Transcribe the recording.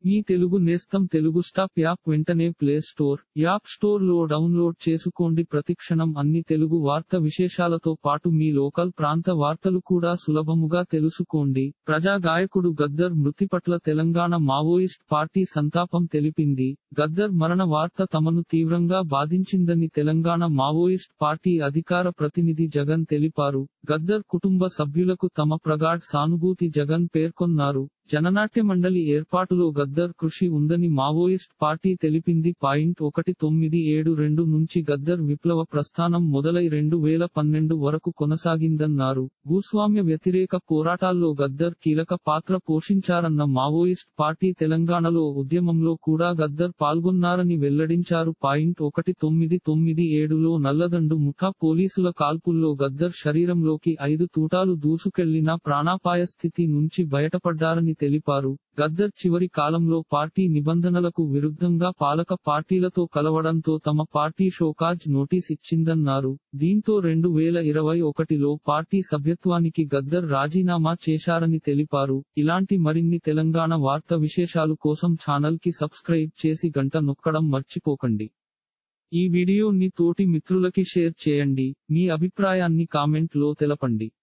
మీ తెలుగు నేస్తం Telugu stop app వెంటనే play store app store లో డౌన్లోడ్ చేసుకోండి ప్రతిక్షణం అన్ని తెలుగు వార్త విశేషాలతో పాటు మీ లోకల్ ప్రాంత వార్తలు కూడా సులభముగా తెలుసుకోండి ప్రజా గాయకుడు గద్దర్ మృతి పట్ల తెలంగాణ మావోయిస్ట్ పార్టీ సంతాపం తెలిపింది గద్దర్ మరణ వార్త తమను తీవ్రంగా బాధించిందని తెలంగాణ మావోయిస్ట్ పార్టీ అధికార ప్రతినిధి జగన్ తెలిపారు గద్దర్ కుటుంబ సభ్యులకు తమ ప్రగాఢ్ సానుభూతి జగన్ పేర్కొన్నారు జననాట్య మండలి ఏర్పాటులో గద్దర్ కృషి ఉందని మావోయిస్ట్ పార్టీ తెలిపింది పాయింట్ ఒకటి తొమ్మిది ఏడు రెండు నుంచి గద్దర్ విప్లవ ప్రస్థానం మొదలై రెండు వేల పన్నెండు వరకు కొనసాగిందన్నారు భూస్వామ్య వ్యతిరేక పోరాటాల్లో గద్దర్ కీలక పాత్ర పోషించారన్న మావోయిస్ట్ పార్టీ తెలంగాణలో ఉద్యమంలో కూడా గద్దర్ పాల్గొన్నారని వెల్లడించారు పాయింట్ ఒకటి తొమ్మిది తొమ్మిది ఏడులో నల్లదండు ముఠా పోలీసుల కాల్పుల్లో గద్దర్ శరీరంలోకి ఐదు తూటాలు దూసుకెళ్లిన ప్రాణాపాయ స్థితి నుంచి బయటపడ్డారని తెలిపారు గద్దర్ చివరి కాలంలో పార్టీ నిబంధనలకు విరుద్ధంగా పాలక పార్టీలతో కలవడంతో తమ పార్టీ షోకాజ్ నోటీస్ ఇచ్చిందన్నారు దీంతో రెండు వేల ఇరవై ఒకటిలో పార్టీ సభ్యత్వానికి గద్దర్ రాజీనామా చేశారని తెలిపారు ఇలాంటి మరిన్ని తెలంగాణ వార్త విశేషాలు కోసం ఛానల్ కి సబ్స్క్రైబ్ చేసి గంట నొక్కడం మర్చిపోకండి ఈ వీడియోని తోటి మిత్రులకి షేర్ చేయండి మీ అభిప్రాయాన్ని కామెంట్ లో తెలపండి